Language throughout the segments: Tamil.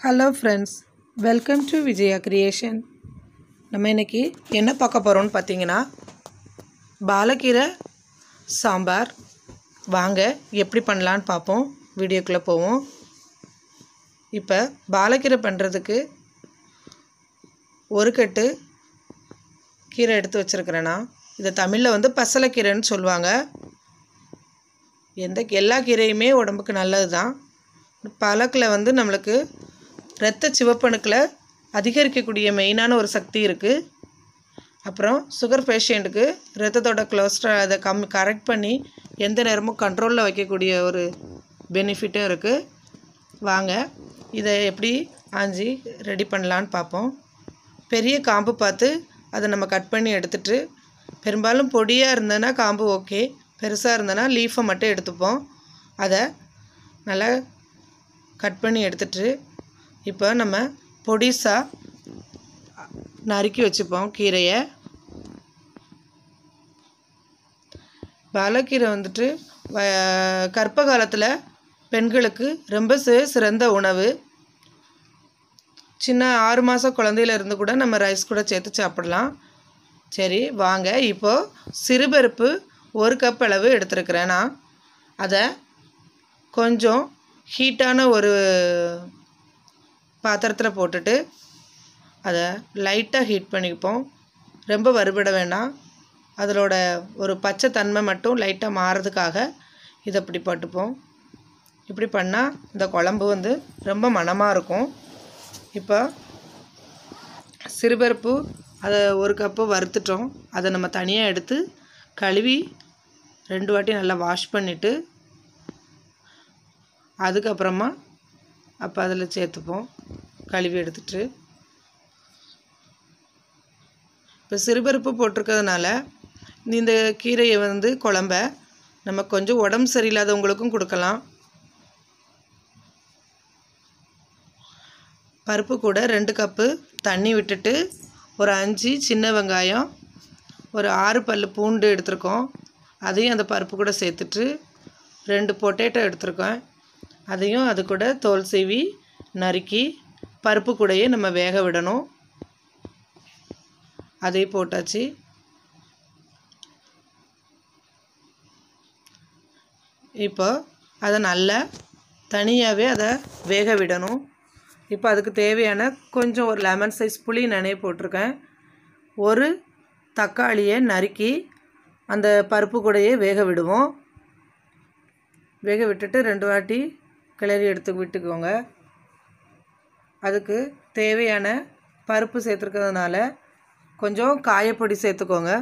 Hello friends welcome to Vijaya creation நம்ம இன்னைக்கு என்ன பார்க்க போகிறோம்னு பார்த்தீங்கன்னா பாலக்கீரை சாம்பார் வாங்க எப்படி பண்ணலான்னு பார்ப்போம் வீடியோக்குள்ளே போவோம் இப்போ பாலக்கீரை பண்ணுறதுக்கு ஒரு கட்டு கீரை எடுத்து வச்சுருக்கிறேன்னா இதை தமிழில் வந்து பசலைக்கீரைன்னு சொல்லுவாங்க எந்த எல்லா கீரையுமே உடம்புக்கு நல்லது தான் பழக்கில் வந்து நம்மளுக்கு இரத்த சிவப்பணுக்களை அதிகரிக்கக்கூடிய மெயினான ஒரு சக்தி இருக்குது அப்புறம் சுகர் பேஷண்ட்டுக்கு ரத்தத்தோட கொலஸ்ட்ரால் அதை கம் கரெக்ட் பண்ணி எந்த நேரமும் கண்ட்ரோலில் வைக்கக்கூடிய ஒரு பெனிஃபிட்டும் இருக்குது வாங்க இதை எப்படி ஆஞ்சி ரெடி பண்ணலான்னு பார்ப்போம் பெரிய காம்பு பார்த்து அதை நம்ம கட் பண்ணி எடுத்துட்டு பெரும்பாலும் பொடியாக இருந்ததுன்னா காம்பு ஓகே பெருசாக இருந்ததுன்னா லீஃபை மட்டும் எடுத்துப்போம் அதை நல்லா கட் பண்ணி எடுத்துட்டு இப்போ நம்ம பொடிசாக நறுக்கி வச்சுப்போம் கீரையை பாலக்கீரை வந்துட்டு வ- கர்ப்ப காலத்தில் பெண்களுக்கு ரொம்ப சி- சிறந்த உணவு சின்ன ஆறு மாதம் குழந்தையில இருந்து கூட நம்ம ரைஸ் கூட சேர்த்து சாப்பிடலாம் சரி வாங்க இப்போது சிறுபருப்பு ஒரு கப் அளவு எடுத்துருக்கிறேன் நான் அதை கொஞ்சம் ஹீட்டான ஒரு பாத்திரத்தில் போட்டுட்டு அதை லைட்டாக ஹீட் பண்ணிப்போம் ரொம்ப வறுபட வேண்டாம் அதனோட ஒரு பச்சை தன்மை மட்டும் லைட்டாக மாறதுக்காக இதை இப்படி போட்டுப்போம் இப்படி பண்ணால் இந்த குழம்பு வந்து ரொம்ப மணமாக இருக்கும் இப்போ சிறுபருப்பு அதை ஒரு கப்பு வறுத்துட்டோம் அதை நம்ம தனியாக எடுத்து கழுவி ரெண்டு வாட்டி நல்லா வாஷ் பண்ணிவிட்டு அதுக்கப்புறமா அப்போ அதில் சேர்த்துப்போம் கழுவி எடுத்துட்டு இப்போ சிறுபருப்பு போட்டிருக்கிறதுனால இந்த கீரையை வந்து குழம்ப நம்ம கொஞ்சம் உடம்பு சரியில்லாதவங்களுக்கும் கொடுக்கலாம் பருப்பு கூட ரெண்டு கப்பு தண்ணி விட்டுட்டு ஒரு அஞ்சு சின்ன வெங்காயம் ஒரு ஆறு பல் பூண்டு எடுத்திருக்கோம் அதையும் அந்த பருப்பு கூட சேர்த்துட்டு ரெண்டு பொட்டேட்டோ எடுத்திருக்கோம் அதையும் அது கூட தோல் சீவி நறுக்கி பருப்பு கூடயே நம்ம வேக விடணும் அதையும் போட்டாச்சு இப்போ அதை நல்லா தனியாகவே அதை வேக விடணும் இப்போ அதுக்கு தேவையான கொஞ்சம் ஒரு லெமன் சைஸ் புளி நனைய போட்டிருக்கேன் ஒரு தக்காளியை நறுக்கி அந்த பருப்பு கூடயே வேக விடுவோம் வேக விட்டுட்டு ரெண்டு வாட்டி கிளறி எடுத்து விட்டுக்கோங்க அதுக்கு தேவையான பருப்பு சேர்த்துருக்கிறதுனால கொஞ்சம் காயப்பொடி சேர்த்துக்கோங்க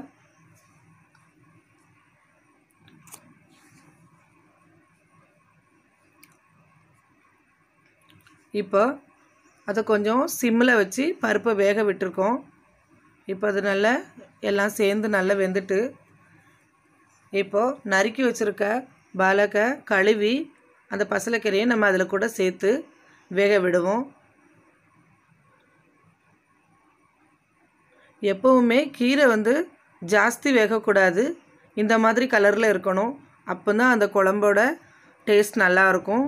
இப்போ அதை கொஞ்சம் சிம்மில் வச்சு பருப்பை வேக விட்டுருக்கோம் இப்போ அது நல்லா எல்லாம் சேர்ந்து நல்லா வெந்துட்டு இப்போது நறுக்கி வச்சுருக்க பாலக்கை கழுவி அந்த பசலைக்கீரையை நம்ம அதில் கூட சேர்த்து வேக விடுவோம் எப்போவுமே கீரை வந்து ஜாஸ்தி வேகக்கூடாது இந்த மாதிரி கலரில் இருக்கணும் அப்போ தான் அந்த குழம்போட டேஸ்ட் நல்லாயிருக்கும்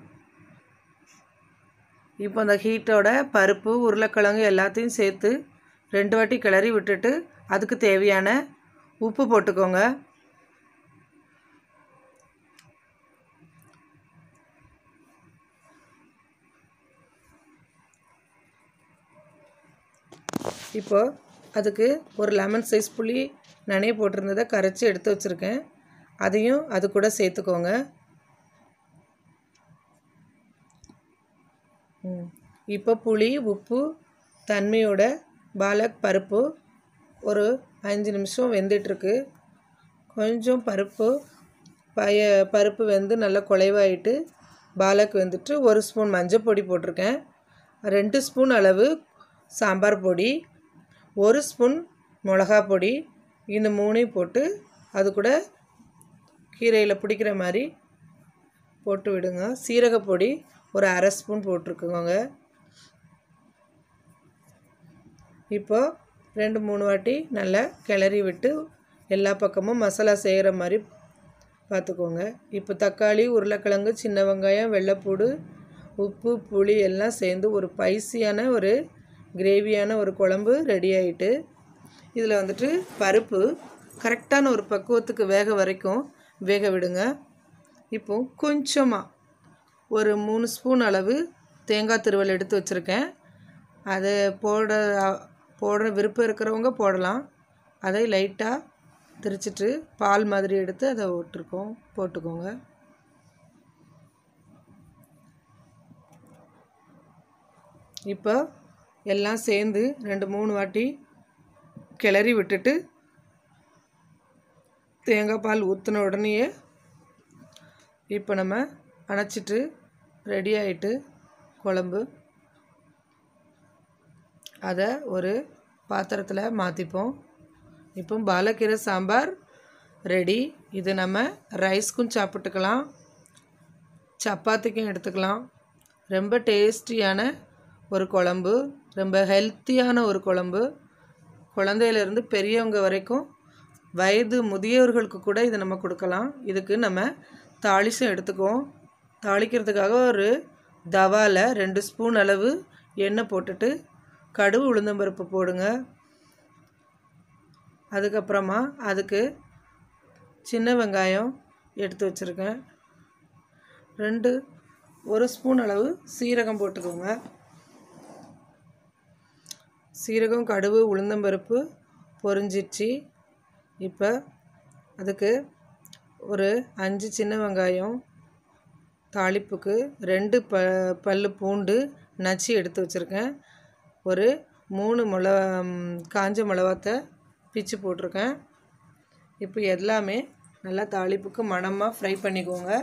இப்போ அந்த ஹீட்டோட பருப்பு உருளைக்கிழங்கு எல்லாத்தையும் சேர்த்து ரெண்டு வாட்டி கிளறி விட்டுட்டு அதுக்கு தேவையான உப்பு போட்டுக்கோங்க இப்போ அதுக்கு ஒரு லெமன் சைஸ் புளி நனைய போட்டிருந்ததை கரைச்சி எடுத்து வச்சுருக்கேன் அதையும் அது கூட சேர்த்துக்கோங்க ம். இப்போ புளி உப்பு தன்மையோட பாலக் பருப்பு ஒரு அஞ்சு நிமிஷம் வெந்துட்டுருக்கு கொஞ்சம் பருப்பு பய பருப்பு வெந்து நல்லா குலைவாயிட்டு பாலக் வெந்துட்டு ஒரு ஸ்பூன் மஞ்சள் பொடி போட்டிருக்கேன் ரெண்டு ஸ்பூன் அளவு சாம்பார் பொடி ஒரு ஸ்பூன் மிளகா பொடி இந்த மூணையும் போட்டு அது கூட கீரையில் பிடிக்கிற மாதிரி போட்டு விடுங்க சீரகப்பொடி ஒரு அரை ஸ்பூன் போட்டிருக்கோங்க இப்போ ரெண்டு மூணு வாட்டி நல்லா கிளறி விட்டு எல்லா பக்கமும் மசாலா செய்கிற மாதிரி பார்த்துக்கோங்க இப்போ தக்காளி உருளைக்கிழங்கு சின்ன வெங்காயம் வெள்ளைப்பூடு உப்பு புளி எல்லாம் சேர்ந்து ஒரு பைசியான ஒரு கிரேவியான ஒரு குழம்பு ரெடி ஆயிட்டு இதில் வந்துட்டு பருப்பு கரெக்டான ஒரு பக்குவத்துக்கு வேக வரைக்கும் வேக விடுங்க இப்போ கொஞ்சமாக ஒரு மூணு ஸ்பூன் அளவு தேங்காய் திருவல் எடுத்து வச்சுருக்கேன் அதை போட போடுற விருப்பம் இருக்கிறவங்க போடலாம் அதை லைட்டாக திரிச்சிட்டு பால் மாதிரி எடுத்து அதை விட்டுருக்கோம் போட்டுக்கோங்க இப்போ எல்லாம் சேர்ந்து ரெண்டு மூணு வாட்டி கிளறி விட்டுட்டு தேங்காய் பால் ஊற்றின உடனேயே இப்போ நம்ம அணைச்சிட்டு ரெடி ஆயிட்டு குழம்பு அதை ஒரு பாத்திரத்தில் மாற்றிப்போம் இப்போ பாலக்கீரை சாம்பார் ரெடி இது நம்ம ரைஸ்க்கும் சாப்பிட்டுக்கலாம் சப்பாத்திக்கும் எடுத்துக்கலாம் ரொம்ப டேஸ்டியான ஒரு குழம்பு ரொம்ப ஹெல்த்தியான ஒரு குழம்பு குழந்தையிலேருந்து பெரியவங்க வரைக்கும் வயது முதியவர்களுக்கு கூட இதை நம்ம கொடுக்கலாம் இதுக்கு நம்ம தாளிசம் எடுத்துக்குவோம் தாளிக்கிறதுக்காக ஒரு தவாவில் ரெண்டு ஸ்பூன் அளவு எண்ணெய் போட்டுட்டு கடுகு உளுந்தம்பருப்பு போடுங்க அதுக்கப்புறமா அதுக்கு சின்ன வெங்காயம் எடுத்து வச்சுருக்கேன் ரெண்டு ஒரு ஸ்பூன் அளவு சீரகம் போட்டுக்கோங்க சீரகம் கடுகு உளுந்தம்பருப்பு பொரிஞ்சிடுச்சு இப்போ அதுக்கு ஒரு அஞ்சு சின்ன வெங்காயம் தாளிப்புக்கு ரெண்டு ப பல் பூண்டு நச்சு எடுத்து வச்சுருக்கேன் ஒரு மூணு மிள காஞ்ச மிளகாத்தை பிச்சு போட்டிருக்கேன் இப்போ எல்லாமே நல்லா தாளிப்புக்கு மணமாக ஃப்ரை பண்ணிக்கோங்க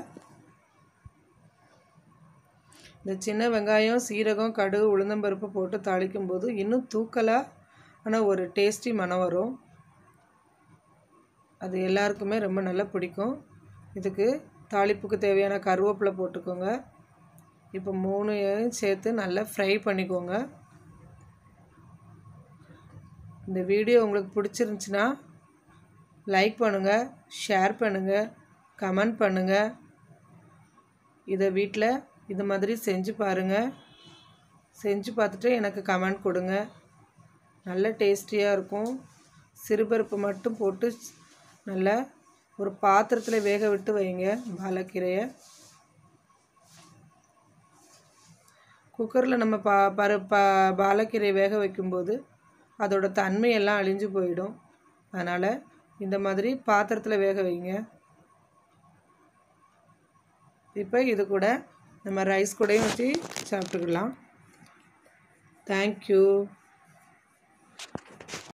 இந்த சின்ன வெங்காயம் சீரகம் கடுகு உளுந்தம்பருப்பு போட்டு தாளிக்கும் போது இன்னும் தூக்கலாக ஆனால் ஒரு டேஸ்டி மனம் வரும் அது எல்லாருக்குமே ரொம்ப நல்லா பிடிக்கும் இதுக்கு தாளிப்புக்கு தேவையான கருவேப்பிலை போட்டுக்கோங்க இப்போ மூணையும் சேர்த்து நல்லா ஃப்ரை பண்ணிக்கோங்க இந்த வீடியோ உங்களுக்கு பிடிச்சிருந்துச்சின்னா லைக் பண்ணுங்கள் ஷேர் பண்ணுங்கள் கமெண்ட் பண்ணுங்கள் இதை வீட்டில் இது மாதிரி செஞ்சு பாருங்கள் செஞ்சு பார்த்துட்டு எனக்கு கமெண்ட் கொடுங்க நல்ல டேஸ்டியாக இருக்கும் சிறுபருப்பு மட்டும் போட்டு நல்லா ஒரு பாத்திரத்தில் வேக விட்டு வைங்க பாலக்கீரையை குக்கரில் நம்ம பா பரு பா பாலக்கீரை வேக வைக்கும்போது அதோட தன்மையெல்லாம் அழிஞ்சு போயிடும் அதனால் இந்த மாதிரி பாத்திரத்தில் வேக வைங்க இப்போ இது கூட நம்ம ரைஸ் கூடயும் வச்சு சாப்பிட்டுக்கலாம் தேங்க்யூ